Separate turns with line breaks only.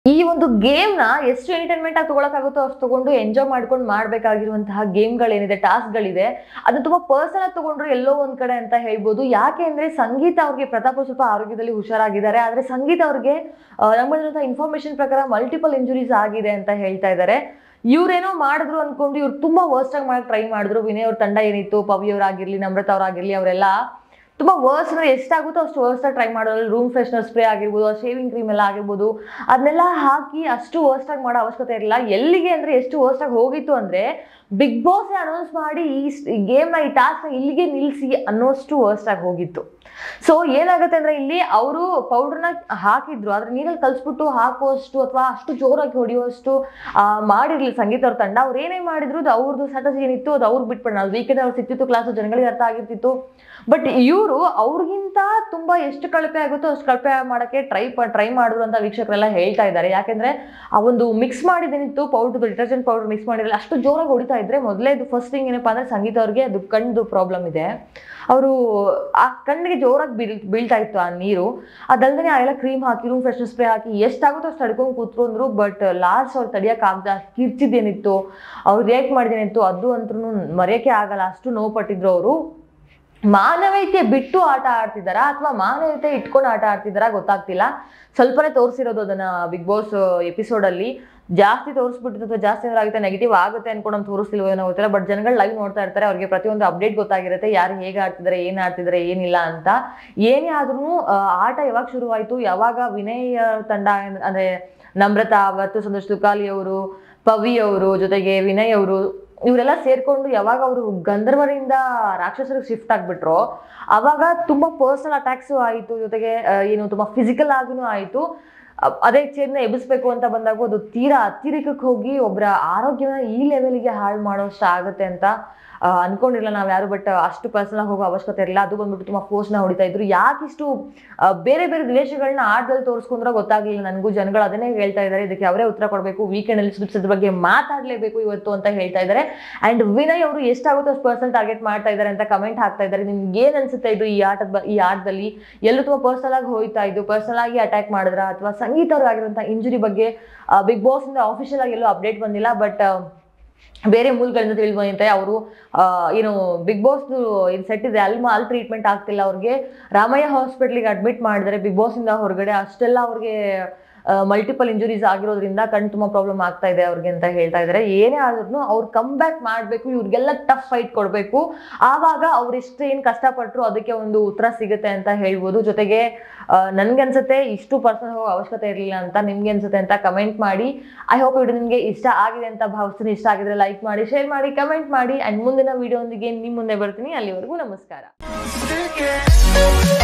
ಈ ಒಂದು ಗೇಮ್ ನ ಎಷ್ಟು ಎಂಟರ್ಟೈನ್ಮೆಂಟ್ ಆಗಿ ತಗೊಳಕಾಗುತ್ತೋ ಅಷ್ಟು ತಗೊಂಡು ಎಂಜಾಯ್ ಮಾಡ್ಕೊಂಡು ಮಾಡ್ಬೇಕಾಗಿರುವಂತಹ ಗೇಮ್ಗಳೇನಿದೆ ಟಾಸ್ಕ್ಗಳಿದೆ ಅದು ತುಂಬಾ ಪರ್ಸನಲ್ ಆಗಿ ತಗೊಂಡ್ರು ಎಲ್ಲೋ ಒಂದ್ ಕಡೆ ಅಂತ ಹೇಳ್ಬೋದು ಯಾಕೆ ಅಂದ್ರೆ ಸಂಗೀತ ಅವ್ರಿಗೆ ಪ್ರತಾಪ್ ಅವ್ರು ಸ್ವಲ್ಪ ಆರೋಗ್ಯದಲ್ಲಿ ಹುಷಾರಾಗಿದ್ದಾರೆ ಆದ್ರೆ ಸಂಗೀತ ಅವ್ರಿಗೆ ನಮ್ಮಲ್ಲಿರುವಂತಹ ಇನ್ಫಾರ್ಮೇಶನ್ ಪ್ರಕಾರ ಮಲ್ಟಿಪಲ್ ಇಂಜುರೀಸ್ ಆಗಿದೆ ಅಂತ ಹೇಳ್ತಾ ಇದ್ದಾರೆ ಇವ್ರೇನೋ ಮಾಡಿದ್ರು ಅನ್ಕೊಂಡು ಇವ್ರು ತುಂಬಾ ವರ್ಸ್ಟ್ ಆಗಿ ಮಾಡಕ್ ಟ್ರೈ ಮಾಡಿದ್ರು ವಿನಯ್ ಅವ್ರ ತಂಡ ಏನಿತ್ತು ಪವಿ ಅವ್ರಾಗಿರ್ಲಿ ನಮ್ರತ ಅವ್ರಾಗಿರ್ಲಿ ಅವರೆಲ್ಲ ತುಂಬಾ ವರ್ಸ್ಟ್ ಅಂದ್ರೆ ಎಷ್ಟಾಗುತ್ತೋ ಅಷ್ಟು ವರ್ಸ್ಟ್ ಆಗಿ ಟ್ರೈ ಮಾಡೋದು ರೂಮ್ ಫ್ರೆಶ್ನರ್ ಸ್ಪ್ರೇ ಆಗಿರ್ಬೋದು ಶೇವಿಂಗ್ ಕ್ರೀಮ್ ಎಲ್ಲ ಆಗಿರ್ಬೋದು ಅದನ್ನೆಲ್ಲ ಹಾಕಿ ಅಷ್ಟು ವರ್ಸ್ಟ್ ಆಗಿ ಮಾಡೋ ಅವಶ್ಯಕತೆ ಇರಲಿಲ್ಲ ಎಲ್ಲಿಗೆ ಅಂದ್ರೆ ಎಷ್ಟು ವರ್ಸ್ಟ್ ಆಗಿ ಹೋಗಿತ್ತು ಅಂದ್ರೆ ಬಿಗ್ ಬಾಸ್ ಅನೌನ್ಸ್ ಮಾಡಿ ಈ ಗೇಮ್ನ ಈ ಟಾಸ್ಕ್ ಇಲ್ಲಿಗೆ ನಿಲ್ಲಿಸಿ ಅನ್ನೋಷ್ಟು ವರ್ಸ್ಟ್ ಆಗಿ ಹೋಗಿತ್ತು ಸೊ ಏನಾಗುತ್ತೆ ಅಂದ್ರೆ ಇಲ್ಲಿ ಅವರು ಪೌಡರ್ನ ಹಾಕಿದ್ರು ಆದ್ರೆ ನೀರಲ್ಲಿ ಕಲ್ಸ್ಬಿಟ್ಟು ಹಾಕುವಷ್ಟು ಅಥವಾ ಅಷ್ಟು ಜೋರಾಗಿ ಹೊಡೆಯುವಷ್ಟು ಆ, ಮಾಡಿರ್ಲಿ ಸಂಗೀತ ಅವ್ರ ತಂಡ ಅವ್ರು ಏನೇ ಮಾಡಿದ್ರು ಅದು ಅವ್ರದ್ದು ಸ್ಟ್ರಾಟಜಿ ಏನಿತ್ತು ಅದು ಅವ್ರು ಬಿಟ್ಬಿಡ ನಾವು ವೀಕೆಂಡ್ ಅವ್ರು ಸಿಕ್ತಿತ್ತು ಕ್ಲಾಸ್ ಜನಗಳಿಗೆ ಅರ್ಥ ಆಗಿರ್ತಿತ್ತು ಬಟ್ ಇವರು ಅವ್ರಿಗಿಂತ ತುಂಬಾ ಎಷ್ಟು ಕಳಪೆ ಆಗುತ್ತೋ ಅಷ್ಟು ಕಳಪೆ ಮಾಡಕ್ಕೆ ಟ್ರೈ ಟ್ರೈ ಮಾಡಿದ್ರು ಅಂತ ವೀಕ್ಷಕರೆಲ್ಲ ಹೇಳ್ತಾ ಇದ್ದಾರೆ ಯಾಕೆಂದ್ರೆ ಆ ಒಂದು ಮಿಕ್ಸ್ ಮಾಡಿದೇನಿತ್ತು ಪೌಡರ್ ಡಿಟರ್ಜೆಂಟ್ ಪೌಡರ್ ಮಿಕ್ಸ್ ಮಾಡಿರಲ್ಲ ಅಷ್ಟು ಜೋರಾಗಿ ಹೊಡಿತಾ ಇದ್ರೆ ಮೊದಲೇದು ಫಸ್ಟ್ ಥಿಂಗ್ ಏನಪ್ಪಾ ಅಂದ್ರೆ ಸಂಗೀತ ಅವ್ರಿಗೆ ಅದು ಕಣ್ಣು ಪ್ರಾಬ್ಲಮ್ ಇದೆ ಅವರು ಆ ಕಣ್ಣಿಗೆ ಜೋರಾಗಿ ಬೀಳ್ ಬೀಳ್ತಾ ಇತ್ತು ಆ ನೀರು ಅದಲ್ದೇ ಆ ಎಲ್ಲ ಕ್ರೀಮ್ ಹಾಕಿ ರೂಮ್ ಫ್ರೆಶ್ ಸ್ಪ್ರೇ ಹಾಕಿ ಎಷ್ಟಾಗುತ್ತೋ ಅಷ್ಟು ತಡ್ಕೊಂಡು ಕೂತ್ರು ಅಂದ್ರು ಬಟ್ ಲಾಸ್ಟ್ ಅವ್ರು ತಡಿಯಕ್ ಆಗದ ಕಿರ್ಚಿದ್ದೇನಿತ್ತು ಅವ್ರು ರಿಯಾಕ್ಟ್ ಮಾಡಿದೇನಿತ್ತು ಅದು ಅಂತೂ ಮರೆಯಕ್ಕೆ ಆಗಲ್ಲ ಅಷ್ಟು ನೋವು ಪಟ್ಟಿದ್ರು ಅವರು ಮಾನವೀಯತೆ ಬಿಟ್ಟು ಆಟ ಆಡ್ತಿದ್ದಾರಾ ಅಥವಾ ಮಾನವೀಯತೆ ಇಟ್ಕೊಂಡು ಆಟ ಆಡ್ತಿದ್ದಾರಾ ಗೊತ್ತಾಗ್ತಿಲ್ಲ ಸ್ವಲ್ಪನೇ ತೋರಿಸಿರೋದು ಅದನ್ನ ಬಿಗ್ ಬಾಸ್ ಎಪಿಸೋಡ್ ಅಲ್ಲಿ ಜಾಸ್ತಿ ತೋರಿಸ್ಬಿಟ್ಟಿತ್ತು ಅಥವಾ ಜಾಸ್ತಿ ಏನಾದ್ರು ಆಗುತ್ತೆ ನೆಗೆಟಿವ್ ಆಗುತ್ತೆ ಅನ್ಕೊಂಡು ನಮ್ಗೆ ತೋರಿಸ್ತಿಲ್ವೋ ಏನೋ ಗೊತ್ತಿಲ್ಲ ಬಟ್ ಜನಗಳು ಲೈವ್ ನೋಡ್ತಾ ಇರ್ತಾರೆ ಅವ್ರಿಗೆ ಪ್ರತಿಯೊಂದು ಅಪ್ಡೇಟ್ ಗೊತ್ತಾಗಿರುತ್ತೆ ಯಾರು ಹೇಗೆ ಆಡ್ತಿದ್ದಾರೆ ಏನ್ ಆಡ್ತಿದ್ದಾರೆ ಏನಿಲ್ಲ ಅಂತ ಏನೇ ಆದ್ರೂ ಆಟ ಯಾವಾಗ ಶುರುವಾಯ್ತು ಯಾವಾಗ ವಿನಯ್ ಆ, ತಂಡ ಏನ್- ಅಂದ್ರೆ ನಮ್ರತಾ ಅವತ್ತು ಸಂತೋಷ್ ತುಕಾಲಿ ಅವರು ಪವಿ ಅವರು ಜೊತೆಗೆ ವಿನಯ್ ಅವರು ಇವರೆಲ್ಲ ಸೇರ್ಕೊಂಡು ಯಾವಾಗ ಅವರು ಗಂಧರ್ವರಿಂದ ರಾಕ್ಷಸರಿಗೆ ಶಿಫ್ಟ್ ಆಗ್ಬಿಟ್ರೋ ಅವಾಗ ತುಂಬಾ ಪರ್ಸನಲ್ ಅಟ್ಯಾಕ್ಸು ಆಯಿತು ಜೊತೆಗೆ ಆ, ಏನು ತುಂಬಾ ಫಿಸಿಕಲ್ ಆಗಿನೂ ಆಯಿತು ಅ- ಅದೇ ಚೇರ್ನ ಎಬ್ಬಿಸ್ಬೇಕು ಅಂತ ಬಂದಾಗ ಅದು ತೀರಾ ಅತಿರೇಕಕ್ಕೆ ಹೋಗಿ ಒಬ್ಬರ ಆರೋಗ್ಯನ ಈ ಲೆವೆಲ್ಗೆ ಹಾಳು ಮಾಡೋಷ್ಟು ಆಗುತ್ತೆ ಅಂತ ಆ, ಅನ್ಕೊಂಡಿಲ್ಲ ನಾವು ಯಾರು ಬಟ್ ಅಷ್ಟು ಪರ್ಸನಲ್ ಹೋಗೋ ಅವಶ್ಯಕತೆ ಇರಲಿಲ್ಲ ಅದು ಬಂದ್ಬಿಟ್ಟು ತುಂಬಾ ಫೋರ್ಸ್ನ ಹೊಡಿತಾ ಇದ್ರು ಯಾಕಿಷ್ಟು ಆ, ಬೇರೆ ಬೇರೆ ರಿಲೇಷನ್ಗಳನ್ನ ಆಟದಲ್ಲಿ ತೋರಿಸ್ಕೊಂಡ್ರೆ ಗೊತ್ತಾಗ್ಲಿಲ್ಲ ನನಗೂ ಜನಗಳು ಅದನ್ನೇ ಹೇಳ್ತಾ ಇದ್ದಾರೆ ಇದಕ್ಕೆ ಅವರೇ ಉತ್ತರ ಕೊಡಬೇಕು ವೀಕೆಂಡ್ ಅಲ್ಲಿ ಸ್ಲಿಪ್ಸ್ ಬಗ್ಗೆ ಮಾತಾಡಲೇಬೇಕು ಇವತ್ತು ಅಂತ ಹೇಳ್ತಾ ಇದ್ದಾರೆ ಅಂಡ್ ವಿನಯ್ ಅವರು ಎಷ್ಟಾಗುತ್ತೋ ಅಷ್ಟು ಪರ್ಸನಲ್ ಟಾರ್ಗೆಟ್ ಮಾಡ್ತಾ ಇದ್ದಾರೆ ಅಂತ ಕಮೆಂಟ್ ಹಾಕ್ತಾ ಇದ್ದಾರೆ ನಿಮ್ಗೆ ಏನ್ ಅನ್ಸುತ್ತೆ ಇದು ಈ ಆಟದ ಬ- ಈ ಆಟದಲ್ಲಿ ಎಲ್ಲೂ ತುಂಬಾ ಪರ್ಸನಲ್ ಆಗಿ ಹೋಯ್ತಾ ಇದು ಪರ್ಸನಲ್ ಆಗಿ ಅಟ್ಯಾಕ್ ಮಾಡಿದ್ರ ಅಥವಾ ಸಂಗೀತ ಅವ್ರಿಗಾಗಿರುವಂತಹ ಇಂಜುರಿ ಬಗ್ಗೆ ಬಿಗ್ ಬಾಸ್ ಇಂದ ಆಫಿಷಿಯಲ್ ಆಗಿ ಎಲ್ಲೂ ಅಪ್ಡೇಟ್ ಬಂದಿಲ್ಲ ಬಟ್ ಬೇರೆ ಮೂಲಗಳಿಂದ ತಿಳಿದು ಬಂದಿದೆ ಅವರು ಏನು ಬಿಗ್ ಬಾಸ್ ಏನು ಸೆಟ್ ಇದೆ ಅಲ್ಲಿ ಅಲ್ಲಿ ಟ್ರೀಟ್ಮೆಂಟ್ ಆಗ್ತಿಲ್ಲ ಅವ್ರಿಗೆ ರಾಮಯ್ಯ ಹಾಸ್ಪಿಟ್ಲಿಗೆ ಅಡ್ಮಿಟ್ ಮಾಡಿದರೆ ಬಿಗ್ ಬಾಸ್ ಇಂದ ಹೊರಗಡೆ ಅಷ್ಟೆಲ್ಲ ಅವ್ರಿಗೆ ಮಲ್ಟಿಪಲ್ ಇಂಜುರೀಸ್ ಆಗಿರೋದ್ರಿಂದ ಕಣ್ ತುಂಬಾ ಪ್ರಾಬ್ಲಮ್ ಆಗ್ತಾ ಇದೆ ಅವ್ರಿಗೆ ಅಂತ ಹೇಳ್ತಾ ಇದ್ದಾರೆ ಏನೇ ಆದ್ರೂ ಅವ್ರು ಕಮ್ ಬ್ಯಾಕ್ ಮಾಡಬೇಕು ಇವ್ರಿಗೆಲ್ಲ ಟಫ್ ಫೈಟ್ ಕೊಡಬೇಕು ಆವಾಗ ಅವ್ರು ಎಷ್ಟು ಏನು ಕಷ್ಟಪಟ್ಟರು ಅದಕ್ಕೆ ಒಂದು ಉತ್ತರ ಸಿಗುತ್ತೆ ಅಂತ ಹೇಳ್ಬೋದು ಜೊತೆಗೆ ಆ, ನನ್ಗನ್ಸುತ್ತೆ ಇಷ್ಟು ಪರ್ಸನ್ ಹೋಗೋ ಅವಶ್ಯಕತೆ ಇರಲಿಲ್ಲ ಅಂತ ನಿಮ್ಗೆ ಅನ್ಸುತ್ತೆ ಅಂತ ಕಮೆಂಟ್ ಮಾಡಿ ಐ ಹೋಪ್ ವಿಡಿಯೋ ನಿಮಗೆ ಇಷ್ಟ ಆಗಿದೆ ಅಂತ ಭಾವಿಸ್ತೀನಿ ಇಷ್ಟ ಆಗಿದ್ರೆ ಲೈಕ್ ಮಾಡಿ ಶೇರ್ ಮಾಡಿ ಕಮೆಂಟ್ ಮಾಡಿ ಅಂಡ್ ಮುಂದಿನ ವಿಡಿಯೋ ಒಂದಿಗೆ ನಿಮ್ಮ ಮುಂದೆ ಬರ್ತೀನಿ ಅಲ್ಲಿವರೆಗೂ ನಮಸ್ಕಾರ